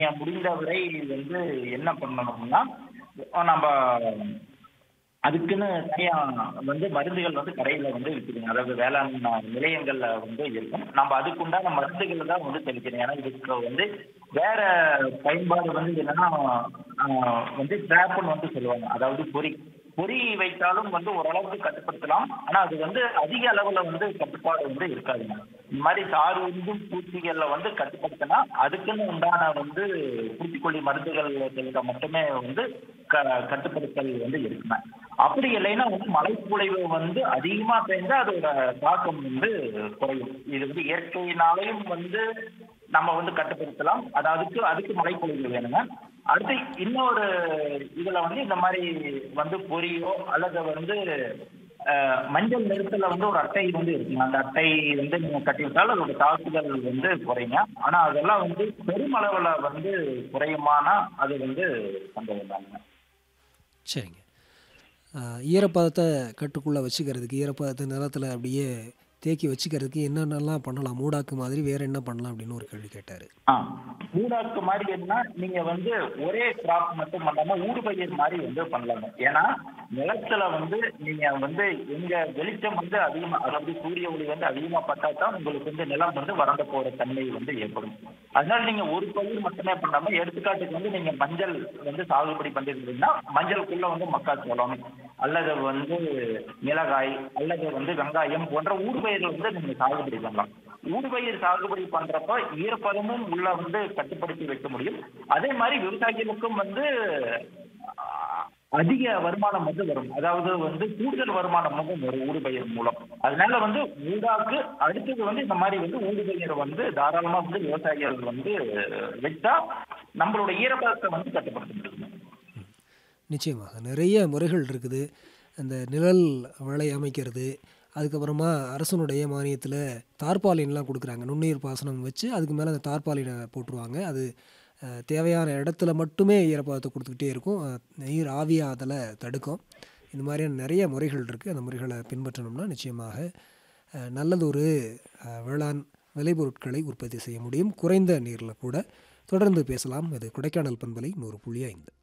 நீங்க முடிந்தவரை வந்து என்ன பண்ணணும்னா நம்ம அதுக்குன்னு தனியா வந்து மருந்துகள் வந்து கடையில வந்து விற்குதுங்க அதாவது வேளாண் நிலையங்கள்ல வந்து இருக்கும் நம்ம அதுக்குண்டான மருந்துகளை தான் வந்து தெளிக்கணும் ஏன்னா இதுக்கு வந்து வேற பயன்பாடு வந்து என்னன்னா ஆஹ், வந்து ட்ராப்னு வந்து சொல்லுவாங்க அதாவது பொறி பொறி வைத்தாலும் வந்து ஓரளவுக்கு கட்டுப்படுத்தலாம் ஆனா அது வந்து அதிக அளவுல வந்து கட்டுப்பாடு வந்து இருக்காதுங்க இந்த மாதிரி சாறு உந்தும் பூச்சிகளை வந்து கட்டுப்படுத்தினா அதுக்குன்னு உண்டான வந்து பூச்சிக்கொல்லி மருந்துகள் தெளிக்க மட்டுமே வந்து க கட்டுப்படுத்தல் வந்து இருக்குங்க அப்படி இல்லைன்னா வந்து மழைப்பொழிவு வந்து அதிகமா பெய்ந்தா அதோட தாக்கம் வந்து குறையும் இது வந்து இயற்கையினாலையும் வந்து நம்ம வந்து கட்டுப்படுத்தலாம் அது அதுக்கு அதுக்கு மழைப்பொழிவு வேணுங்க அடுத்து இன்னொரு இதுல வந்து இந்த மாதிரி வந்து பொரியோ அல்லது வந்து அஹ், மஞ்சள் நிறத்துல வந்து ஒரு அட்டை வந்து இருக்குங்க அந்த அட்டை வந்து நீங்க கட்டிவிட்டால் அதோட தாக்குதல் வந்து குறையுங்க ஆனா அதெல்லாம் வந்து பெருமளவுல வந்து குறையுமானா அது வந்து சந்தேகம் தாங்க சரிங்க ஆஹ் ஈரப்பதத்தை கட்டுக்குள்ளே வச்சுக்கிறதுக்கு ஈரப்பதத்தை நிலத்தில் அப்படியே தேக்கி வச்சுக்கிறதுக்கு என்னென்னலாம் பண்ணலாம் மூடாக்கு மாதிரி வேறு என்ன பண்ணலாம் அப்படின்னு ஒரு கேள்வி கேட்டார் ஆ ஊடாக்கு மாதிரி என்ன நீங்க வந்து ஒரே கிராப் மட்டும் பண்ணாம ஊடுபயிர் மாதிரி வந்து பண்ணலாங்க ஏன்னா நிலத்துல வந்து நீங்க வந்து எங்க வெளிச்சம் வந்து அதிகமா அதாவது சூரிய ஒளி வந்து அதிகமா பட்டா தான் உங்களுக்கு வந்து நிலம் வந்து வறண்டு போற தன்மை வந்து ஏற்படும் அதனால நீங்க ஒரு பயிர் மட்டுமே பண்ணாம எடுத்துக்காட்டுக்கு வந்து நீங்க மஞ்சள் வந்து சாகுபடி பண்ணிருந்தீங்கன்னா மஞ்சளுக்குள்ள வந்து மக்காச்சோளம் அல்லது வந்து மிளகாய் அல்லது வந்து வெங்காயம் போன்ற ஊடுபயிர்கள் வந்து நீங்க சாகுபடி பண்ணலாம் ஊடுபயிர் சாகுபடி பண்றப்ப ஈரப்பதமும் உள்ள வந்து கட்டுப்படுத்தி வைக்க முடியும் அதே மாதிரி விவசாயிகளுக்கும் வந்து ஆஹ், அதிக வருமானம் வந்து வரும் அதாவது வந்து கூடுதல் வருமானம் வந்து வரும் ஊடுபயிர் மூலம் அதனால வந்து ஊடாக்கு அடுத்தது வந்து இந்த மாதிரி வந்து ஊடுபயிர் வந்து தாராளமா வந்து விவசாயிகள் வந்து வச்சா நம்மளோட ஈரப்பதத்தை வந்து கட்டுப்படுத்த முடியும் நிச்சயமாக நிறைய முறைகள் இருக்குது அந்த நிழல் விளை அமைக்கிறது அதுக்கப்புறமா அரசனுடைய மானியத்தில் தார்பாலின்லாம் கொடுக்குறாங்க நுண்ணுயிர் பாசனம் வச்சு அதுக்கு மேலே அந்த தார்பாலினை போட்டுருவாங்க அது அஹ், தேவையான இடத்துல மட்டுமே ஈரப்பதத்தை கொடுத்துக்கிட்டே இருக்கும் அஹ், நீர் ஆவியாதலை தடுக்கும் இந்த மாதிரியான நிறைய முறைகள் இருக்குது அந்த முறைகளை பின்பற்றணும்னா நிச்சயமாக அஹ், நல்லதொரு அஹ், வேளாண் விளைபொருட்களை உற்பத்தி செய்ய முடியும் குறைந்த நீரில் கூட தொடர்ந்து பேசலாம் இது கொடைக்கானல் பண்பலை நூறு புள்ளி ஐந்து